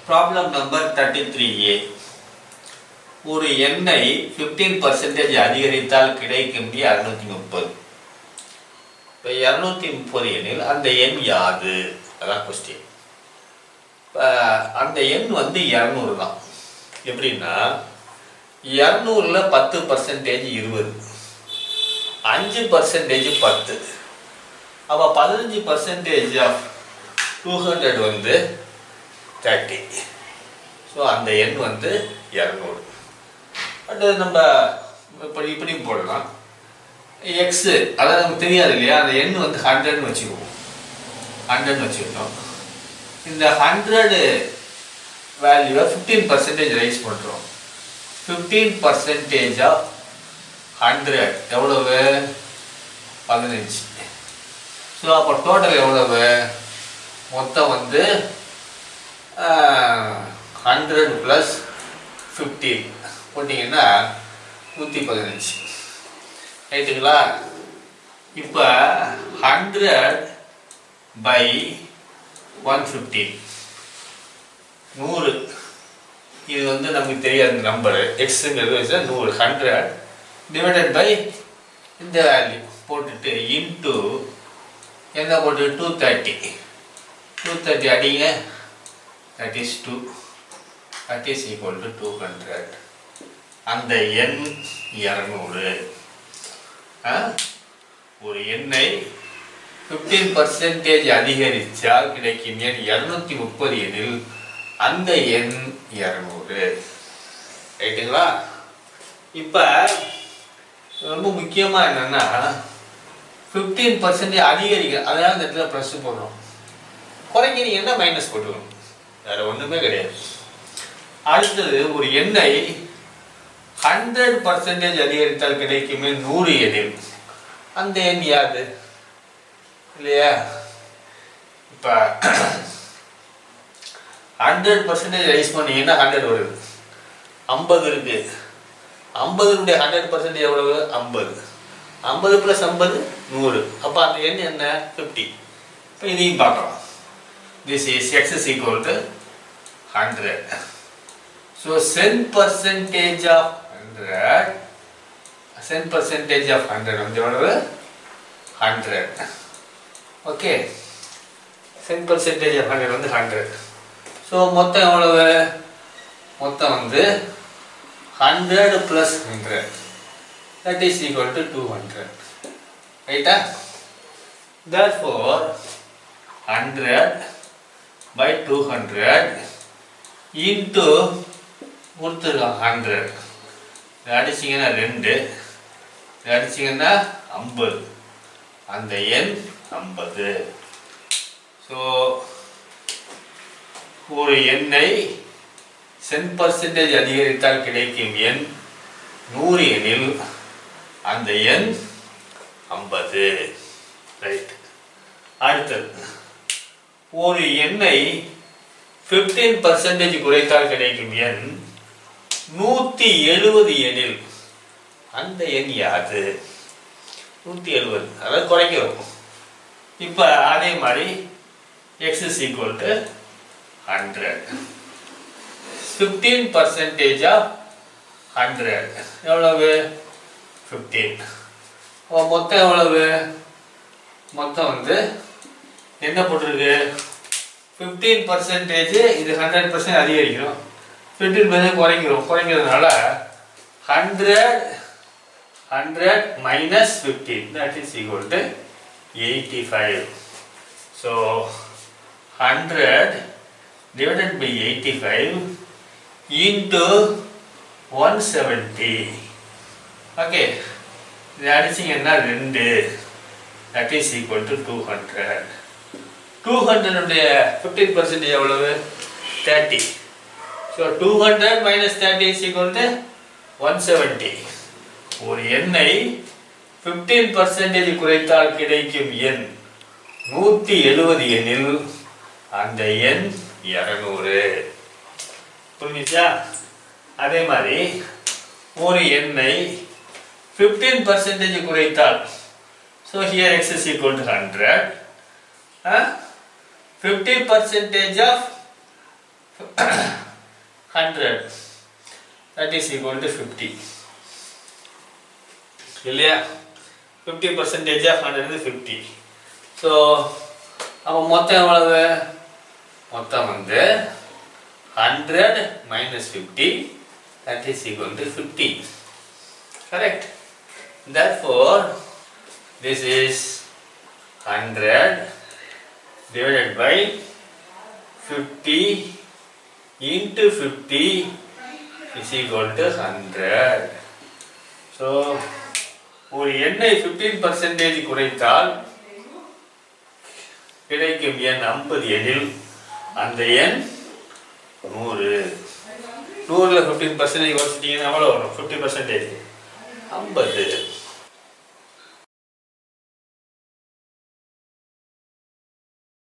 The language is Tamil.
problem number thirty three A ஒரு எண்ணை ஃபிஃப்டீன் பர்சன்டேஜ் அதிகரித்தால் கிடைக்கும் இரநூத்தி முப்பது இப்போ இரநூத்தி முப்பது எண்ணில் அந்த எண் யாது அதான் கொஸ்டின் இப்போ அந்த எண் வந்து இரநூறு தான் எப்படின்னா இரநூறில் பத்து பர்சன்டேஜ் இருபது அஞ்சு பர்சன்டேஜ் பத்து அப்போ பதினஞ்சு பர்சன்டேஜ் ஆஃப் டூ ஹண்ட்ரட் வந்து தேர்ட்டி ஸோ அந்த எண் வந்து இரநூறு பட் நம்ம இப்படி இப்படி போடலாம் எக்ஸு அதாவது நமக்கு தெரியாது இல்லையா அந்த எண் வந்து ஹண்ட்ரட்னு வச்சுக்குவோம் ஹண்ட்ரட்னு வச்சுக்கிட்டோம் இந்த ஹண்ட்ரடு வேல்யூவை ஃபிஃப்டீன் பர்சன்டேஜ் ரைஸ் பண்ணுறோம் ஃபிஃப்டீன் பர்சன்டேஜ் ஆஃப் ஹண்ட்ரட் எவ்வளவு பதினஞ்சு ஸோ அப்போ டோட்டல் எவ்வளவு மொத்தம் வந்து ஹண்ட்ரட் ப்ளஸ் ஃபிஃப்டீன் போட்டிங்கன்னா நூற்றி பதினஞ்சு ரைட்டுங்களா இப்போ ஹண்ட்ரட் பை ஒன் ஃபிஃப்டீன் நூறு இது வந்து நமக்கு தெரியாத நம்பரு எக்ஸுங்கிறது நூறு ஹண்ட்ரட் டிவைடட் பை இந்த வேல்யூ போட்டுட்டு இன்ட்டு என்ன போட்டு டூ தேர்ட்டி டூ தேர்ட்டி அடிங்க that is two that is equal to two hundred அந்த எண் இரநூறு ஒரு எண்ணை ஃபிஃப்டீன் பர்சன்டேஜ் அதிகரித்தால் கிடைக்கும் எண் இரநூத்தி முப்பது எண்ணில் அந்த எண் இரநூறு ரைட்டுங்களா இப்போ ரொம்ப முக்கியமாக என்னென்னா ஃபிஃப்டீன் பர்சன்டேஜ் அதிகரிக்க அதனால இந்த இடத்துல ப்ளஸ் போடுறோம் குறைக்கிறீங்கன்னா மைனஸ் போட்டுக்கணும் வேறு ஒன்றுமே கிடையாது அடுத்தது ஒரு எண்ணை ஹண்ட்ரட் பர்சன்டேஜ் அதிகரித்தால் கிடைக்குமே நூறு எண்ணில் அந்த எண் யாது இல்லையா இப்போ ஹண்ட்ரட் பர்சன்டேஜ் ரைஸ் பண்ணீங்கன்னா ஹண்ட்ரட் வருது ஐம்பது இருக்கு ஐம்பதுடைய ஹண்ட்ரட் பர்சன்டேஜ் எவ்வளவு ஐம்பது ஐம்பது ப்ளஸ் ஐம்பது நூறு அப்போ அந்த எண் என்ன ஃபிஃப்டி இப்போ இதையும் பார்க்கலாம் this is X is equal to hundred so cent percentage of hundred cent percentage of hundred வந்து எவ்வளவு hundred okay cent percentage of hundred வந்து ஹண்ட்ரட் ஸோ மொத்தம் எவ்வளவு மொத்தம் வந்து hundred plus hundred that is equal to two hundred ரைட்டா therefore hundred by two hundred into கொடுத்துருக்கான் ஹண்ட்ரட் அடிச்சிங்கன்னா ரெண்டு அடிச்சிங்கன்னா ஐம்பது அந்த எண் ஐம்பது ஸோ ஒரு எண்ணை சென் பர்சன்டேஜ் அதிகரித்தால் கிடைக்கும் எண் நூறு எண்ணில் அந்த எண் ஐம்பது ரைட் அடுத்தது ஒரு எண்ணை ஃபிஃப்டீன் பர்சன்டேஜ் குறைத்தால் கிடைக்கும் எண் நூற்றி எழுபது எண்ணில் அந்த எண் யாது நூற்றி எழுபது அதாவது குறைக்கிறோம் இப்போ அதே மாதிரி X is equal to hundred fifteen percentage of hundred எவ்வளவு ஃபிஃப்டீன் மொத்தம் எவ்வளவு மொத்தம் வந்து என்ன போட்டிருக்கு ஃபிஃப்டீன் பர்சன்டேஜ் இது ஹண்ட்ரட் பர்சன்ட் அதிகரிக்கிறோம் ஃபிஃப்டீன் பர்சன்ட் குறைக்கிறோம் குறைக்கிறதுனால hundred hundred minus fifteen that is equal to eighty five so hundred divided by 85 into 170 okay இது அடிச்சிங்கன்னா ரெண்டு that is equal to two hundred two ஹண்ட்ரடுடைய ஃபிஃப்டீன் பர்சன்டேஜ் எவ்வளவு thirty so two hundred minus thirty is equal to one seventy ஒரு எண்ணை ஃபிஃப்டீன் பர்சன்டேஜ் குறைத்தால் கிடைக்கும் எண் நூற்றி எழுபது எண்ணில் அந்த எண் இரநூறு புரிஞ்சுச்சா அதே மாதிரி ஒரு எண்ணை ஃபிஃப்டீன் பர்சன்டேஜ் குறைத்தால் so here X is equal to hundred fifty percentage of hundred that is equal to fifty இல்லையா fifty percentage of hundred fifty so அப்போ மொத்தம் எவ்வளவு மொத்தம் வந்து hundred minus fifty that is equal to fifty correct therefore this is 100 divided by 50 into 50 is equal to 100 so ஒரு எண்ணை 15 பர்சன்டேஜ் குறைத்தால் கிடைக்கும் எண் 50 எனில் அந்த எண் நூறு நூறில் ஃபிஃப்டீன் பர்சன்டேஜ் குறைச்சிட்டிங்கன்னா எவ்வளோ வரும் ஃபிஃப்டி பர்சன்டேஜ் ஐம்பது